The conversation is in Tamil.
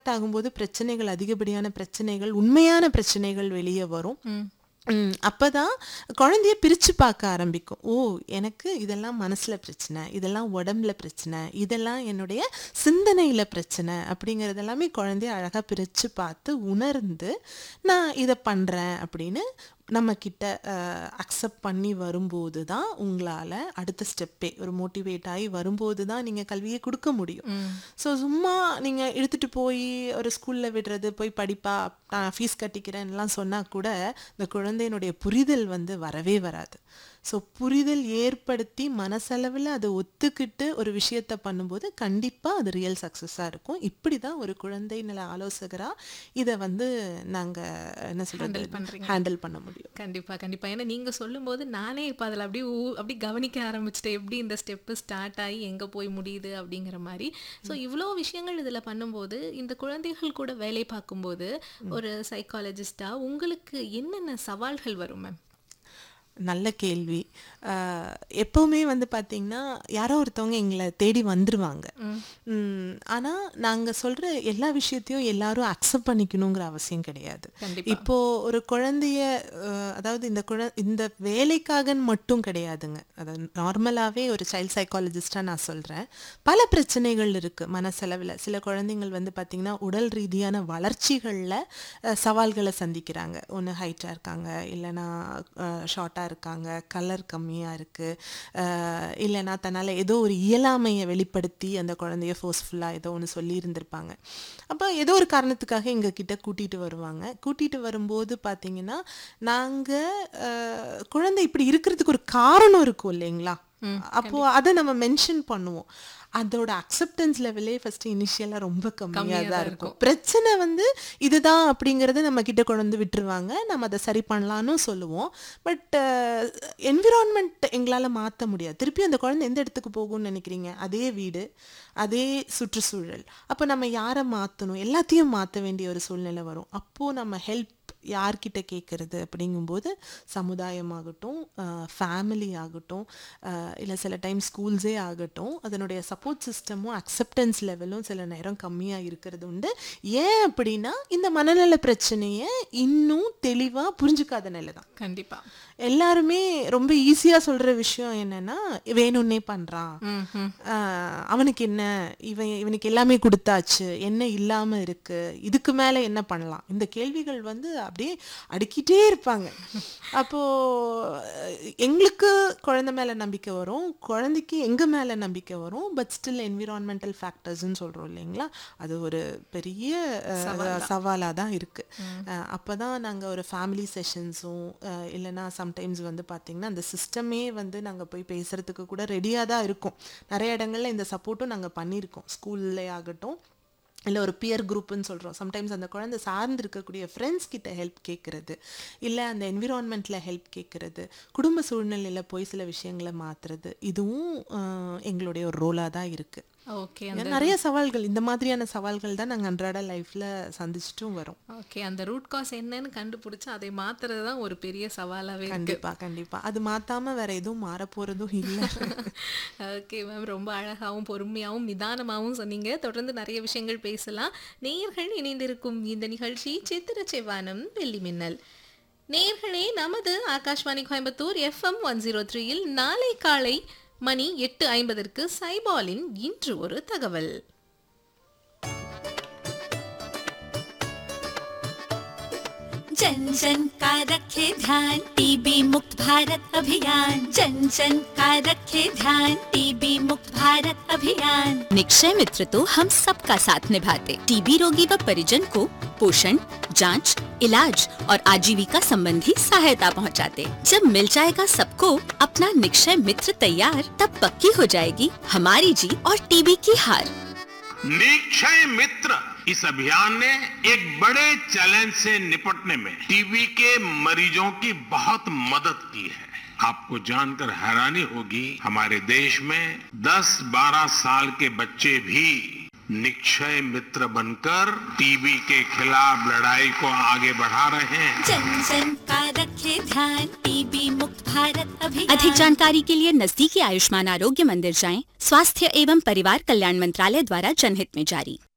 ஆகும்போது பிரச்சனைகள் அதிகப்படியான பிரச்சனைகள் உண்மையான பிரச்சனைகள் வெளியே வரும் ம், அப்பதான் குழந்தைய பிரிச்சு பார்க்க ஆரம்பிக்கும் ஓ எனக்கு இதெல்லாம் மனசுல பிரச்சனை இதெல்லாம் உடம்புல பிரச்சனை இதெல்லாம் என்னுடைய சிந்தனையில பிரச்சனை அப்படிங்கறது எல்லாமே குழந்தைய அழகா பிரிச்சு பார்த்து உணர்ந்து நான் இதை பண்றேன் அப்படின்னு நம்ம கிட்ட அக்செப்ட் பண்ணி வரும்போது தான் உங்களால அடுத்த ஸ்டெப்பே ஒரு மோட்டிவேட் ஆகி வரும்போது தான் நீங்க கல்வியை கொடுக்க முடியும் ஸோ சும்மா நீங்க இழுத்துட்டு போய் ஒரு ஸ்கூல்ல விடுறது போய் படிப்பா நான் ஃபீஸ் கட்டிக்கிறேன்லாம் சொன்னா கூட இந்த குழந்தையினுடைய புரிதல் வந்து வரவே வராது ஸோ புரிதல் ஏற்படுத்தி மனசளவில் அதை ஒத்துக்கிட்டு ஒரு விஷயத்த பண்ணும்போது கண்டிப்பாக அது ரியல் சக்ஸஸாக இருக்கும் இப்படி தான் ஒரு குழந்தை நல ஆலோசகராக இதை வந்து நாங்கள் என்ன சொல்கிறது பண்றீங்க. ஹேண்டில் பண்ண முடியும் கண்டிப்பா கண்டிப்பா ஏன்னா நீங்க சொல்லும்போது நானே இப்ப அதுல அப்படியே ஊ- அப்படி கவனிக்க ஆரம்பிச்சிட்டேன் எப்படி இந்த ஸ்டெப் ஸ்டார்ட் ஆகி எங்க போய் முடியுது அப்படிங்கிற மாதிரி ஸோ இவ்வளோ விஷயங்கள் இதுல பண்ணும்போது இந்த குழந்தைகள் கூட வேலை பார்க்கும்போது ஒரு சைக்காலஜிஸ்டா உங்களுக்கு என்னென்ன சவால்கள் வரும் மேம் நல்ல கேள்வி ஆஹ் எப்பவுமே வந்து பார்த்தீங்கன்னா யாரோ ஒருத்தவங்க எங்களை தேடி வந்துருவாங்க ம், ஆனா நாங்க சொல்ற எல்லா விஷயத்தையும் எல்லாரும் அக்செப்ட் பண்ணிக்கணுங்கிற அவசியம் கிடையாது கண்டிப்பா. இப்போ ஒரு குழந்தைய அஹ், அதாவது இந்த குழ இந்த வேலைக்காக மட்டும் கிடையாதுங்க அதாவது நார்மலாவே ஒரு சைல்ட் சைக்காலஜிஸ்டா நான் சொல்றேன் பல பிரச்சனைகள் இருக்கு மனசளவில் சில குழந்தைங்கள் வந்து பார்த்தீங்கன்னா உடல் ரீதியான வளர்ச்சிகளில் சவால்களை சந்திக்கிறாங்க ஒன்று ஹைட்டாக இருக்காங்க இல்லைன்னா ஷார்ட்டாக இருக்காங்க கலர் கம்மியாக இருக்குது இல்லைன்னா தன்னால் ஏதோ ஒரு இயலாமையை வெளிப்படுத்தி அந்த குழந்தைய ஃபோர்ஸ்ஃபுல்லாக ஏதோ ஒன்று சொல்லி இருந்திருப்பாங்க அப்போ ஏதோ ஒரு காரணத்துக்காக எங்கள் கிட்ட கூட்டிகிட்டு வருவாங்க கூட்டிகிட்டு வரும்போது பார்த்தீங்கன்னா நாங்கள் குழந்தை இப்படி இருக்கிறதுக்கு ஒரு காரணம் இருக்கும் இல்லைங்களா அப்போ அதை நம்ம மென்ஷன் பண்ணுவோம் அதோட அக்செப்டன்ஸ் லெவலே ஃபர்ஸ்ட் இனிஷியலா ரொம்ப கம்மியாக தான் இருக்கும் பிரச்சனை வந்து இதுதான் அப்படிங்கறத நம்ம கிட்ட கொண்டு வந்து விட்டுருவாங்க நம்ம அதை சரி பண்ணலாம்னு சொல்லுவோம் பட் என்விரான்மெண்ட் எங்களால மாத்த முடியாது திருப்பி அந்த குழந்தை எந்த இடத்துக்கு போகும்னு நினைக்கிறீங்க அதே வீடு அதே சுற்றுச்சூழல் அப்போ நம்ம யாரை மாத்தணும் எல்லாத்தையும் மாத்த வேண்டிய ஒரு சூழ்நிலை வரும் அப்போ நம்ம ஹெல்ப் யார்கிட்ட கேட்குறது அப்படிங்கும்போது சமுதாயமாகட்டும் ஃபேமிலி ஆகட்டும் இல்லை சில டைம் ஸ்கூல்ஸே ஆகட்டும் அதனுடைய சப்போர்ட் சிஸ்டமும் அக்செப்டன்ஸ் லெவலும் சில நேரம் கம்மியாக இருக்கிறது உண்டு ஏன் அப்படின்னா இந்த மனநல பிரச்சனையை இன்னும் தெளிவாக புரிஞ்சுக்காத நிலை தான் கண்டிப்பா எல்லாருமே ரொம்ப ஈஸியாக சொல்கிற விஷயம் என்னன்னா வேணும்னே பண்ணுறான் ஆஹ் அவனுக்கு என்ன இவன் இவனுக்கு எல்லாமே கொடுத்தாச்சு என்ன இல்லாம இருக்கு இதுக்கு மேல என்ன பண்ணலாம் இந்த கேள்விகள் வந்து அப்படியே அடுக்கிட்டே இருப்பாங்க அப்போ அஹ், எங்களுக்கு குழந்தை மேல நம்பிக்கை வரும் குழந்தைக்கு எங்க மேல நம்பிக்கை வரும் பட் ஸ்டில் என்விரான்மெண்டல் ஃபேக்டர்ஸ்னு சொல்றோம் இல்லைங்களா அது ஒரு பெரிய சவாலாக தான் இருக்கு அஹ், அப்பதான் நாங்க ஒரு ஃபேமிலி செஷன்ஸும் இல்லைன்னா சம்டைம்ஸ் வந்து பாத்தீங்கன்னா அந்த சிஸ்டமே வந்து நாங்க போய் பேசுறதுக்கு கூட ரெடியாக தான் இருக்கும் நிறைய இடங்கள்ல இந்த சப்போர்ட்டும் நாங்க பண்ணியிருக்கோம் ஸ்கூல்லே ஆகட்டும் இல்லை ஒரு பியர் குரூப்னு சொல்கிறோம் சம்டைம்ஸ் அந்த குழந்தை சார்ந்து இருக்கக்கூடிய ஃப்ரெண்ட்ஸ் கிட்ட ஹெல்ப் கேட்குறது இல்லை அந்த என்விரான்மெண்ட்டில் ஹெல்ப் கேட்குறது குடும்ப சூழ்நிலையில் போய் சில விஷயங்களை மாற்றுறது இதுவும் அஹ், எங்களுடைய ஒரு ரோலாக தான் இருக்குது ஓகே நிறைய சவால்கள் இந்த மாதிரியான சவால்கள் தான் நாங்கள் அன்றாட லைஃப்பில் சந்திச்சிட்டும் வரோம் ஓகே அந்த ரூட் காஸ் என்னன்னு கண்டுபிடிச்சு அதை மாத்துறது தான் ஒரு பெரிய சவாலாவே இருக்கு கண்டிப்பாக கண்டிப்பாக அது மாற்றாமல் வேற எதுவும் மாறப்போகிறதும் இல்லை ஓகே மேம் ரொம்ப அழகாவும் பொறுமையாவும் நிதானமாகவும் சொன்னீங்க தொடர்ந்து நிறைய விஷயங்கள் பேசலாம் நேயர்கள் இணைந்திருக்கும் இந்த நிகழ்ச்சி சித்திர செவ்வானம் வெள்ளி மின்னல் நேயர்களே நமது Akashvani Coimbatore FM one zero த்ரீயில் நாளை காலை மணி எட்டு ஐம்பதற்கு சைபாலின் இன்று ஒரு தகவல் जन जन का रखे ध्यान टीबी मुक्त भारत अभियान जन जन का रखे ध्यान टीबी मुक्त भारत अभियान निक्षय मित्र तो हम सबका साथ निभाते टीबी रोगी व परिजन को पोषण जांच, इलाज और आजीविका संबंधी सहायता पहुंचाते। जब मिल जाएगा सबको अपना निक्षय मित्र तैयार तब पक्की हो जाएगी हमारी जीत और टीबी की हार निक्षय मित्र इस अभियान ने एक बड़े चैलेंज से निपटने में टीबी के मरीजों की बहुत मदद की है आपको जानकर हैरानी होगी हमारे देश में 10-12 साल के बच्चे भी निक्षय मित्र बनकर टीबी के खिलाफ लड़ाई को आगे बढ़ा रहे हैं जन जन का रखे ध्यान टीबी मुक्त भारत अभियान अधिक जानकारी के लिए नजदीकी आयुष्मान आरोग्य मंदिर जाएं स्वास्थ्य एवं परिवार कल्याण मंत्रालय द्वारा जनहित में जारी